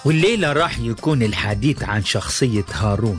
والليلة راح يكون الحديث عن شخصية هارون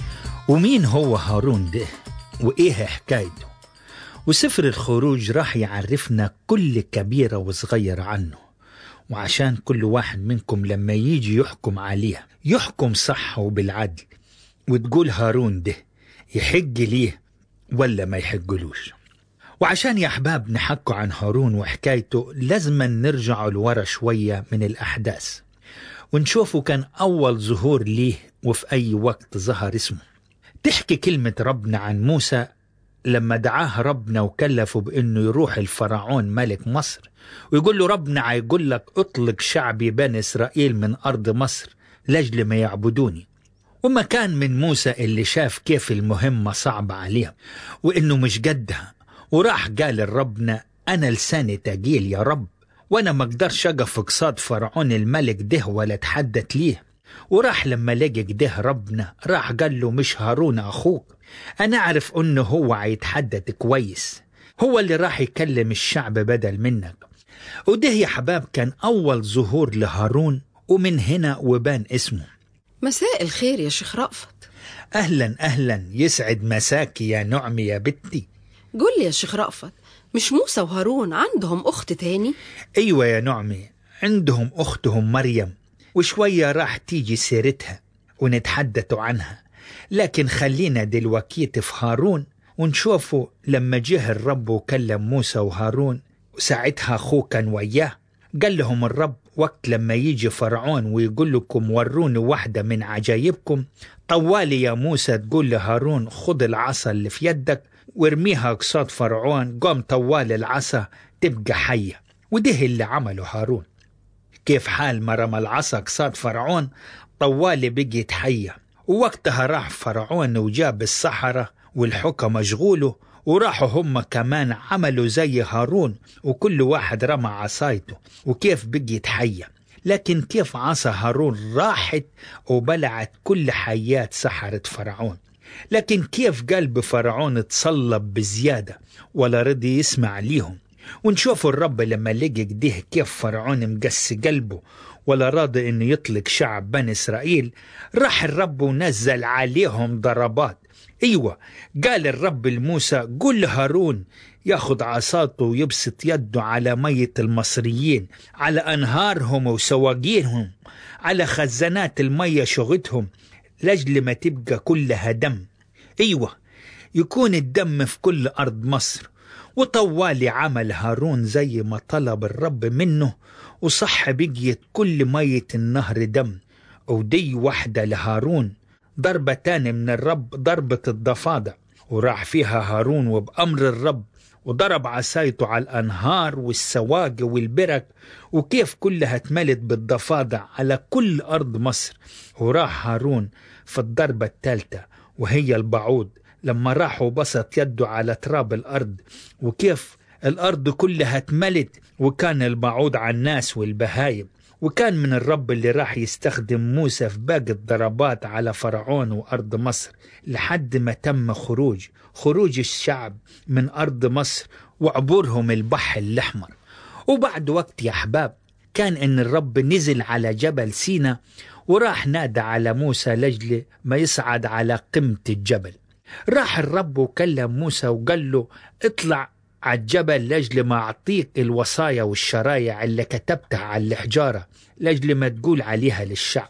ومين هو هارون ده وإيه حكايته وسفر الخروج راح يعرفنا كل كبيرة وصغيرة عنه وعشان كل واحد منكم لما يجي يحكم عليها يحكم صح وبالعدل وتقول هارون ده يحج ليه ولا ما يحجلوش وعشان يا أحباب نحكوا عن هارون وحكايته لازم نرجع لورا شوية من الأحداث ونشوفه كان أول ظهور ليه وفي أي وقت ظهر اسمه تحكي كلمة ربنا عن موسى لما دعاه ربنا وكلفه بأنه يروح الفرعون ملك مصر ويقول له ربنا هيقول لك اطلق شعبي بني إسرائيل من أرض مصر لأجل ما يعبدوني وما كان من موسى اللي شاف كيف المهمة صعبة عليهم وإنه مش قدها وراح قال لربنا أنا لساني تقيل يا رب وأنا ما أقدرش أقف قصاد فرعون الملك ده ولا أتحدث ليه وراح لما لقى كده ربنا راح قال له مش هارون أخوك أنا أعرف أنه هو هيتحدث كويس هو اللي راح يكلم الشعب بدل منك وده يا حباب كان أول ظهور لهارون ومن هنا وبان اسمه مساء الخير يا شيخ رأفت أهلا أهلا يسعد مساكي يا نعمي يا بنتي قول لي يا شيخ رأفت مش موسى وهارون عندهم أخت تاني أيوة يا نعمي عندهم أختهم مريم وشوية راح تيجي سيرتها ونتحدثوا عنها لكن خلينا دلوقتي في هارون ونشوفوا لما جه الرب وكلم موسى وهارون وساعتها أخوه كان وياه قال لهم الرب وقت لما يجي فرعون ويقول لكم وروني واحدة من عجايبكم طوالي يا موسى تقول لهارون خذ العصا اللي في يدك وارميها قصاد فرعون قام طوال العصا تبقى حية وده اللي عمله هارون كيف حال ما رمى العصا قصاد فرعون طوالي بقيت حية ووقتها راح فرعون وجاب السحرة والحكم مشغوله وراحوا هم كمان عملوا زي هارون وكل واحد رمى عصايته وكيف بقيت حية لكن كيف عصا هارون راحت وبلعت كل حيات سحرة فرعون لكن كيف قلب فرعون تصلب بزيادة ولا رضي يسمع ليهم ونشوف الرب لما لقى كده كيف فرعون مقس قلبه ولا راضي انه يطلق شعب بني اسرائيل راح الرب ونزل عليهم ضربات ايوه قال الرب لموسى قل لهارون ياخذ عصاته ويبسط يده على مية المصريين على أنهارهم وسواقينهم على خزانات المية شغتهم لأجل ما تبقى كلها دم أيوة يكون الدم في كل أرض مصر وطوالي عمل هارون زي ما طلب الرب منه وصح بقيت كل مية النهر دم ودي واحدة لهارون ضربة تاني من الرب ضربة الضفادع وراح فيها هارون وبأمر الرب وضرب عصايته على الأنهار والسواقي والبرك وكيف كلها اتملت بالضفادع على كل أرض مصر وراح هارون في الضربة الثالثة وهي البعوض لما راح وبسط يده على تراب الأرض وكيف الأرض كلها اتملت وكان البعوض على الناس والبهايم وكان من الرب اللي راح يستخدم موسى في باقي الضربات على فرعون وأرض مصر لحد ما تم خروج خروج الشعب من أرض مصر وعبورهم البحر الأحمر وبعد وقت يا أحباب كان إن الرب نزل على جبل سينا وراح نادى على موسى لجل ما يصعد على قمة الجبل راح الرب وكلم موسى وقال له اطلع على الجبل لأجل ما أعطيك الوصايا والشرايع اللي كتبتها على الحجارة لأجل ما تقول عليها للشعب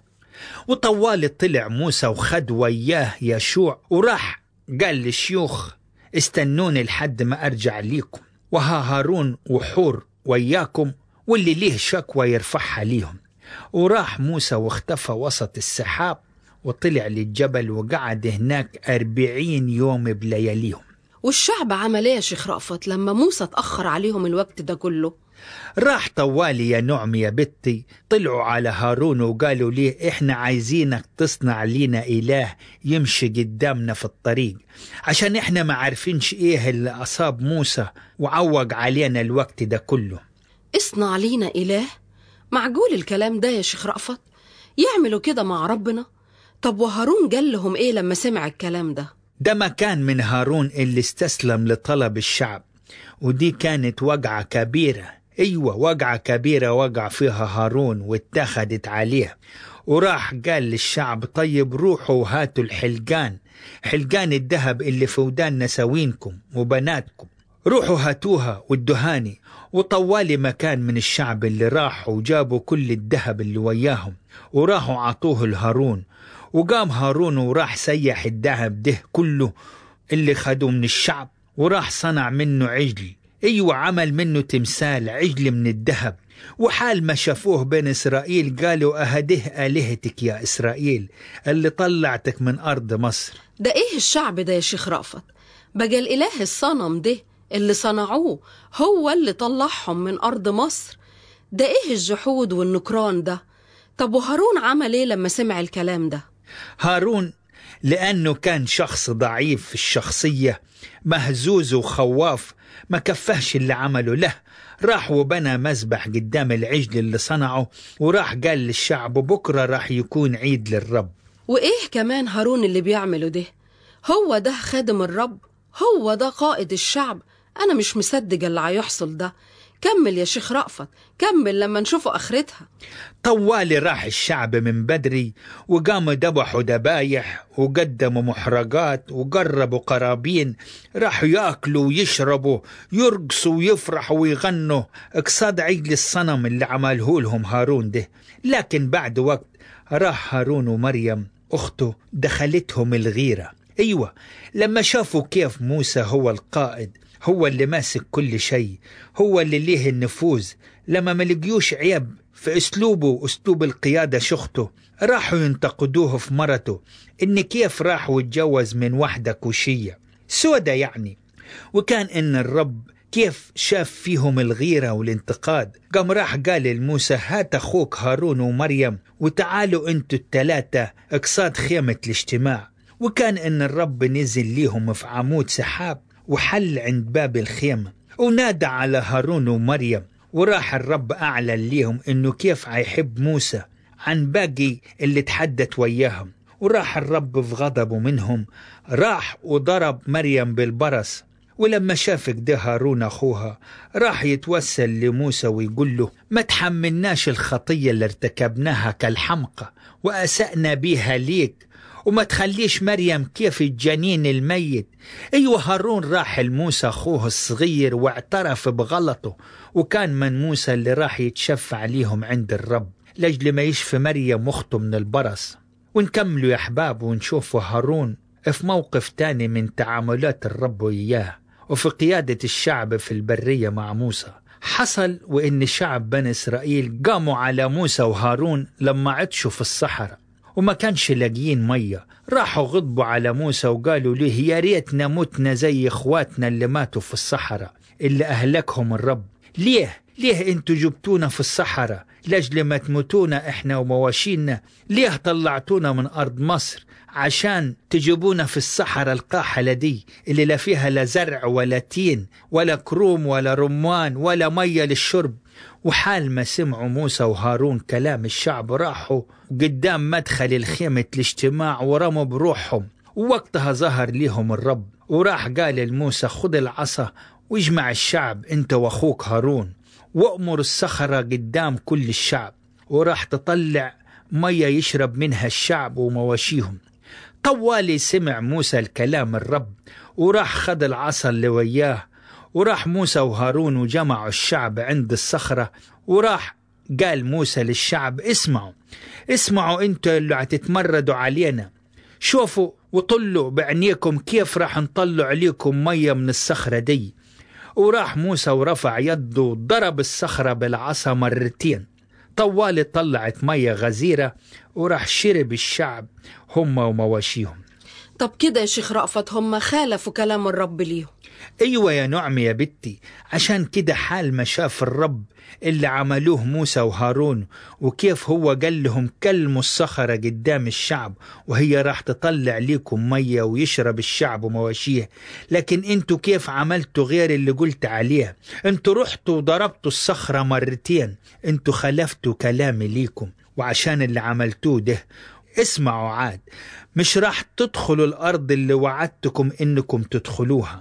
وطوال طلع موسى وخد وياه يشوع وراح قال للشيوخ استنوني لحد ما أرجع ليكم وها هارون وحور وياكم واللي ليه شكوى يرفعها ليهم وراح موسى واختفى وسط السحاب وطلع للجبل وقعد هناك أربعين يوم بلياليهم والشعب عمل ايه يا شيخ رأفت لما موسى اتأخر عليهم الوقت ده كله راح طوالي يا نعم يا بنتي طلعوا على هارون وقالوا ليه احنا عايزينك تصنع لينا اله يمشي قدامنا في الطريق عشان احنا ما عارفينش ايه اللي اصاب موسى وعوق علينا الوقت ده كله اصنع لينا إله معقول الكلام ده يا شيخ رأفت يعملوا كده مع ربنا طب وهارون قال لهم ايه لما سمع الكلام ده ده مكان من هارون اللي استسلم لطلب الشعب ودي كانت وقعة كبيرة أيوة وقعة كبيرة وقع فيها هارون واتخذت عليه وراح قال للشعب طيب روحوا وهاتوا الحلقان حلقان الذهب اللي في ودان نساوينكم وبناتكم روحوا هاتوها والدهاني وطوالي مكان من الشعب اللي راحوا وجابوا كل الذهب اللي وياهم وراحوا عطوه لهارون وقام هارون وراح سيح الذهب ده كله اللي خدوه من الشعب وراح صنع منه عجل ايوه عمل منه تمثال عجل من الذهب وحال ما شافوه بين اسرائيل قالوا اهده الهتك يا اسرائيل اللي طلعتك من ارض مصر ده ايه الشعب ده يا شيخ رأفت بقى الاله الصنم ده اللي صنعوه هو اللي طلعهم من ارض مصر ده ايه الجحود والنكران ده طب وهارون عمل ايه لما سمع الكلام ده هارون لأنه كان شخص ضعيف في الشخصية مهزوز وخواف ما كفهش اللي عمله له راح وبنى مذبح قدام العجل اللي صنعه وراح قال للشعب بكرة راح يكون عيد للرب وايه كمان هارون اللي بيعمله ده هو ده خادم الرب هو ده قائد الشعب انا مش مصدق اللي هيحصل ده كمل يا شيخ رأفت كمل لما نشوفوا اخرتها طوالي راح الشعب من بدري وقاموا ذبحوا ذبايح وقدموا محرقات وقربوا قرابين راحوا ياكلوا ويشربوا يرقصوا ويفرحوا ويغنوا اقصاد عجل الصنم اللي عمله لهم هارون ده لكن بعد وقت راح هارون ومريم أخته دخلتهم الغيرة أيوة لما شافوا كيف موسى هو القائد هو اللي ماسك كل شيء هو اللي ليه النفوذ لما ما لقيوش عيب في اسلوبه واسلوب القياده شخته راحوا ينتقدوه في مرته ان كيف راح واتجوز من واحده كوشيه سودة يعني وكان ان الرب كيف شاف فيهم الغيرة والانتقاد قام راح قال لموسى هات أخوك هارون ومريم وتعالوا أنتوا التلاتة اقصاد خيمة الاجتماع وكان إن الرب نزل ليهم في عمود سحاب وحل عند باب الخيمة ونادى على هارون ومريم وراح الرب أعلن ليهم إنه كيف هيحب موسى عن باقي اللي تحدث وياهم وراح الرب في غضبه منهم راح وضرب مريم بالبرص ولما شاف كده هارون أخوها راح يتوسل لموسى ويقول له ما تحملناش الخطية اللي ارتكبناها كالحمقى وأسأنا بيها ليك وما تخليش مريم كيف الجنين الميت أيوة هارون راح لموسى أخوه الصغير واعترف بغلطه وكان من موسى اللي راح يتشفع عليهم عند الرب لأجل ما يشفي مريم أخته من البرص ونكملوا يا أحباب ونشوفوا هارون في موقف تاني من تعاملات الرب وإياه وفي قيادة الشعب في البرية مع موسى حصل وإن شعب بني إسرائيل قاموا على موسى وهارون لما عطشوا في الصحراء وما كانش لاقيين مية راحوا غضبوا على موسى وقالوا له يا ريتنا متنا زي إخواتنا اللي ماتوا في الصحراء اللي أهلكهم الرب ليه ليه انتوا جبتونا في الصحراء لاجل ما تموتونا احنا ومواشينا ليه طلعتونا من ارض مصر عشان تجيبونا في الصحراء القاحلة دي اللي لا فيها لا زرع ولا تين ولا كروم ولا رمان ولا مية للشرب وحال ما سمعوا موسى وهارون كلام الشعب راحوا قدام مدخل الخيمة الاجتماع ورموا بروحهم ووقتها ظهر ليهم الرب وراح قال لموسى خذ العصا واجمع الشعب انت واخوك هارون وامر الصخرة قدام كل الشعب وراح تطلع مية يشرب منها الشعب ومواشيهم طوالي سمع موسى الكلام الرب وراح خد العصا اللي وياه وراح موسى وهارون وجمعوا الشعب عند الصخرة وراح قال موسى للشعب اسمعوا اسمعوا انتوا اللي هتتمردوا علينا شوفوا وطلوا بعينيكم كيف راح نطلع عليكم مية من الصخرة دي وراح موسى ورفع يده وضرب الصخرة بالعصا مرتين طوالي طلعت مية غزيرة وراح شرب الشعب هم ومواشيهم طب كده يا شيخ رأفت هم خالفوا كلام الرب ليهم ايوه يا نعم يا بنتي عشان كده حال ما شاف الرب اللي عملوه موسى وهارون وكيف هو قال لهم كلموا الصخرة قدام الشعب وهي راح تطلع ليكم مية ويشرب الشعب ومواشيه لكن انتوا كيف عملتوا غير اللي قلت عليه انتوا رحتوا وضربتوا الصخرة مرتين انتوا خلفتوا كلامي ليكم وعشان اللي عملتوه ده اسمعوا عاد مش راح تدخلوا الأرض اللي وعدتكم إنكم تدخلوها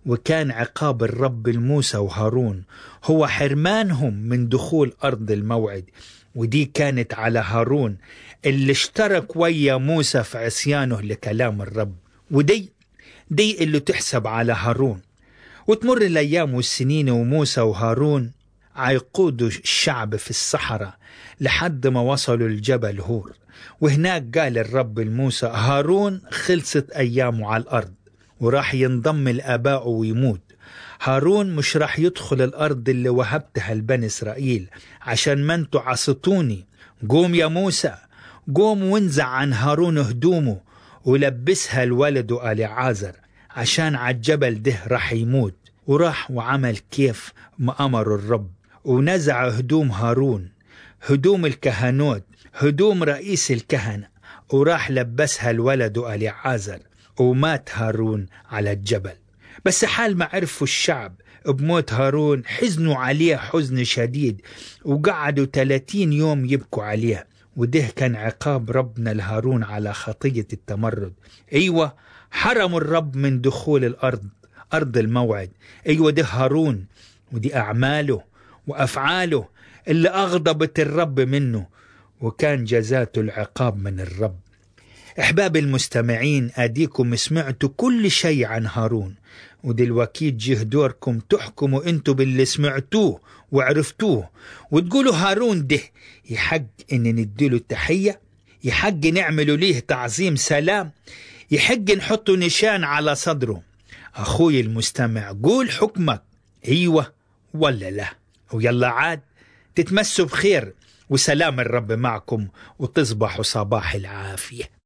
وكان عقاب الرب لموسى وهارون هو حرمانهم من دخول أرض الموعد ودي كانت على هارون اللي اشترك ويا موسى في عصيانه لكلام الرب ودي دي اللي تحسب على هارون وتمر الأيام والسنين وموسى وهارون عيقودوا الشعب في الصحراء لحد ما وصلوا الجبل هور وهناك قال الرب لموسى هارون خلصت أيامه على الأرض وراح ينضم لآبائه ويموت هارون مش راح يدخل الأرض اللي وهبتها لبني إسرائيل عشان ما انتوا عصتوني قوم يا موسى قوم وانزع عن هارون هدومه ولبسها لولده أليعازر عشان على الجبل ده راح يموت وراح وعمل كيف ما أمر الرب ونزع هدوم هارون هدوم الكهنوت هدوم رئيس الكهنة وراح لبسها لولده أليعازر ومات هارون على الجبل بس حال ما عرفوا الشعب بموت هارون حزنوا عليه حزن شديد وقعدوا 30 يوم يبكوا عليه وده كان عقاب ربنا لهارون على خطية التمرد أيوة حرموا الرب من دخول الأرض أرض الموعد أيوة ده هارون ودي أعماله وأفعاله اللي أغضبت الرب منه وكان جزاته العقاب من الرب أحباب المستمعين أديكم سمعتوا كل شيء عن هارون ودلوقتي جه دوركم تحكموا انتوا باللي سمعتوه وعرفتوه وتقولوا هارون ده يحق ان نديله التحية يحق نعملوا ليه تعظيم سلام يحق نحطوا نشان على صدره أخوي المستمع قول حكمك أيوة ولا لا ويلا عاد تتمسوا بخير وسلام الرب معكم وتصبحوا صباح العافيه